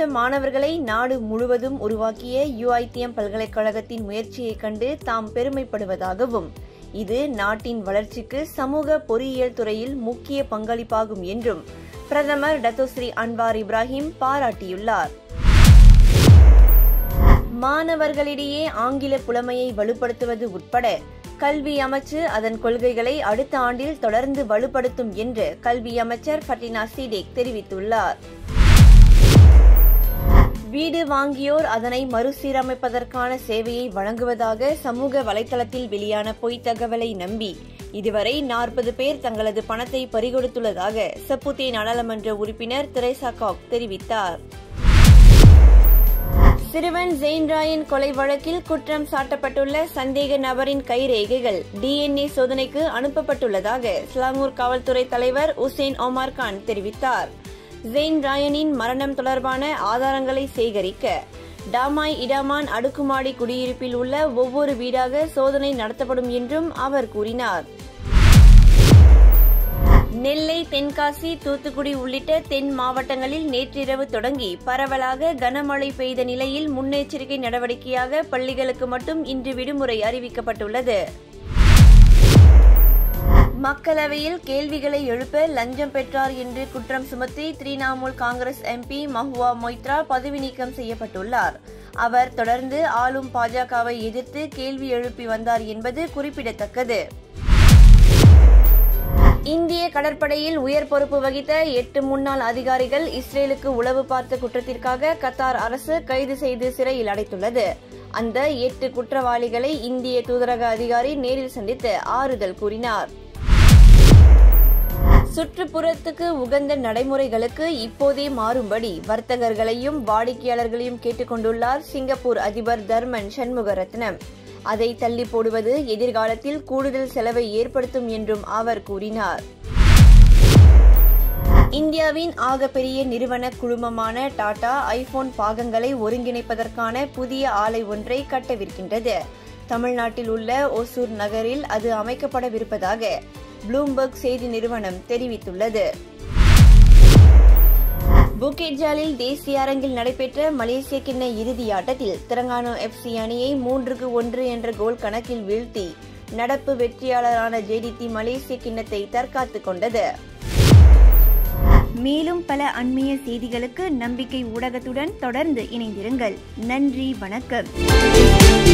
மாணவர்களை நாடு முழுவதும் உருவாக்கிய யுஐடிஎம் பல்கலைக்கழகத்தின் முயற்சியைக் கண்டு தாம் பெருமைப்படுவதாகவும் இது நாட்டின் வளர்ச்சிக்கு சமூக பொறியியல் துறையில் முக்கிய பங்களிப்பாகும் என்றும் பிரதமர் டத்தோஸ்ரீ அன்வார் இப்ராஹிம் பாராட்டியுள்ளார் மாணவர்களிடையே ஆங்கில புலமையை வலுப்படுத்துவது உட்பட கல்வி அமைச்சு அதன் கொள்கைகளை அடுத்த ஆண்டில் தொடர்ந்து வலுப்படுத்தும் என்று கல்வி அமைச்சர் ஃபட்டினா சீடேக் தெரிவித்துள்ளார் வீடு வாங்கியோர் அதனை மறுசீரமைப்பதற்கான சேவையை வழங்குவதாக சமூக வலைதளத்தில் வெளியான பொய்த் தகவலை நம்பி இதுவரை நாற்பது பேர் தங்களது பணத்தை பறிகொடுத்துள்ளதாக சப்புத்தே நாடாளுமன்ற உறுப்பினர் தெரேசா காக் தெரிவித்தார் சிறுவன் ஜெயின் ராயன் கொலை வழக்கில் குற்றம் சாட்டப்பட்டுள்ள சந்தேக நபரின் கைரேகைகள் டிஎன்ஏ சோதனைக்கு அனுப்பப்பட்டுள்ளதாக ஸ்லாங்கூர் காவல்துறை தலைவர் உசேன் ஒமார் கான் தெரிவித்தார் ஜெயின் ராயனின் மரணம் தொடர்பான ஆதாரங்களை சேகரிக்க டாமாய் இடாமான் அடுக்குமாடி குடியிருப்பில் உள்ள ஒவ்வொரு வீடாக சோதனை நடத்தப்படும் என்றும் அவர் கூறினார் நெல்லை தென்காசி தூத்துக்குடி உள்ளிட்ட தென் மாவட்டங்களில் நேற்றிரவு தொடங்கி பரவலாக கனமழை பெய்த நிலையில் முன்னெச்சரிக்கை நடவடிக்கையாக பள்ளிகளுக்கு மட்டும் இன்று விடுமுறை அறிவிக்கப்பட்டுள்ளது மக்களவையில் கேள்விகளை எழுப்ப லஞ்சம் பெற்றார் என்று குற்றம் சுமத்தி திரிணாமுல் காங்கிரஸ் எம்பி மஹுவா மொய்த்ரா பதவி நீக்கம் செய்யப்பட்டுள்ளார் அவர் தொடர்ந்து ஆளும் பாஜகவை எதிர்த்து கேள்வி எழுப்பி வந்தார் என்பது குறிப்பிடத்தக்கது இந்திய கடற்படையில் உயர் பொறுப்பு வகித்த எட்டு முன்னாள் அதிகாரிகள் இஸ்ரேலுக்கு உளவு பார்த்த குற்றத்திற்காக கத்தார் அரசு கைது செய்து சிறையில் அடைத்துள்ளது அந்த எட்டு குற்றவாளிகளை இந்திய தூதரக அதிகாரி நேரில் சந்தித்து ஆறுதல் கூறினார் சுற்றுப்புறத்துக்கு உகந்த நடைமுறைகளுக்கு இப்போதே மாறும்படி வர்த்தகர்களையும் வாடிக்கையாளர்களையும் கேட்டுக்கொண்டுள்ளார் சிங்கப்பூர் அதிபர் தர்மன் சண்முகரத்னம் அதை தள்ளி போடுவது எதிர்காலத்தில் கூடுதல் செலவை ஏற்படுத்தும் என்றும் அவர் கூறினார் இந்தியாவின் ஆகப்பெரிய நிறுவன குழுமமான டாடா ஐபோன் பாகங்களை ஒருங்கிணைப்பதற்கான புதிய ஆலை ஒன்றை கட்டவிருக்கின்றது தமிழ்நாட்டில் உள்ள ஒசூர் நகரில் அது அமைக்கப்படவிருப்பதாக ப்ளூம்பர்க் செய்தி நிறுவனம் தெரிவித்துள்ளது புக்கெட்ஜாலில் தேசிய அரங்கில் நடைபெற்ற மலேசிய கிண்ண இறுதி ஆட்டத்தில் திரங்கானோ எஃப்சி அணியை மூன்றுக்கு ஒன்று என்ற கோல் கணக்கில் வீழ்த்தி நடப்பு வெற்றியாளரான ஜேடிடி மலேசிய கிண்ணத்தை தற்காத்துக் கொண்டது மேலும் பல அண்மைய செய்திகளுக்கு நம்பிக்கை ஊடகத்துடன் தொடர்ந்து இணைந்திருங்கள் நன்றி வணக்கம்